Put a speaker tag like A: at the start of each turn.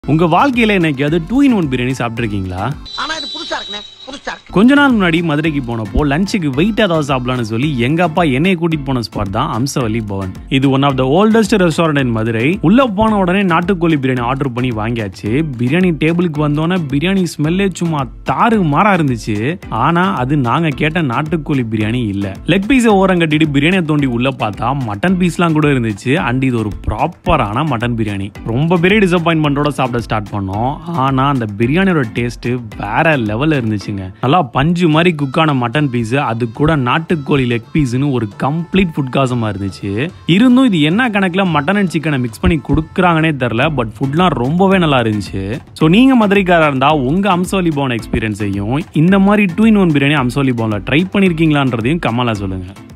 A: உங்க வாழ்க்கையில என்னைக்காவது டூ இன் ஒன் பிரியாணி சாப்பிட்டுருக்கீங்களா
B: ஆனா இது புதுசா இருக்குண்ணே புதுசா இருக்கு
A: கொஞ்ச நாள் முன்னாடி மதுரைக்கு போனப்போ லஞ்சுக்கு வெயிட் ஏதாவது சாப்பிடலாம்னு சொல்லி எங்க அப்பா என்னைய கூட்டிட்டு போன ஸ்பாட் தான் அம்சவல்லி பவன் இது one of the oldest restaurant in Madurai உள்ள போன உடனே நாட்டுக்கோழி பிரியாணி ஆர்டர் பண்ணி வாங்கியாச்சு பிரியாணி டேபிளுக்கு வந்தோன்னே பிரியாணி ஸ்மெல்லே சும்மா தாறு மாறா இருந்துச்சு ஆனா அது நாங்க கேட்ட நாட்டுக்கோழி பிரியாணி இல்ல லெக் பீஸை ஓரம் கட்டிட்டு பிரியாணியை தோண்டி உள்ள பார்த்தா மட்டன் பீஸ்லாம் கூட இருந்துச்சு அண்ட் இது ஒரு ப்ராப்பரான மட்டன் பிரியாணி ரொம்ப பெரிய டிசப்பாயின்மெண்ட்டோட சாப்பிட ஸ்டார்ட் பண்ணோம் ஆனா அந்த பிரியாணியோட டேஸ்ட் வேற லெவல்ல இருந்துச்சுங்க நல்லா பஞ்சு மாதிரி குக்கான மட்டன் பீஸ் அது கூட நாட்டுக்கோழி லெக் பீஸ்னு ஒரு கம்ப்ளீட் ஃபுட் காசமா இருந்துச்சு இருந்தும் இது என்ன கணக்குல மட்டன் அண்ட் சிக்கனை மிக்ஸ் பண்ணி கொடுக்குறாங்கன்னே தெரில பட் ஃபுட்லாம் ரொம்பவே நல்லா இருந்துச்சு ஸோ நீங்க மதுரைக்காரா இருந்தா உங்க அம்சோலி பவன் எக்ஸ்பீரியன்ஸையும் இந்த மாதிரி two in one biryani Amsavalli பவன்ல ட்ரை பண்ணிருக்கீங்களான்றதையும் கமலா சொல்லுங்க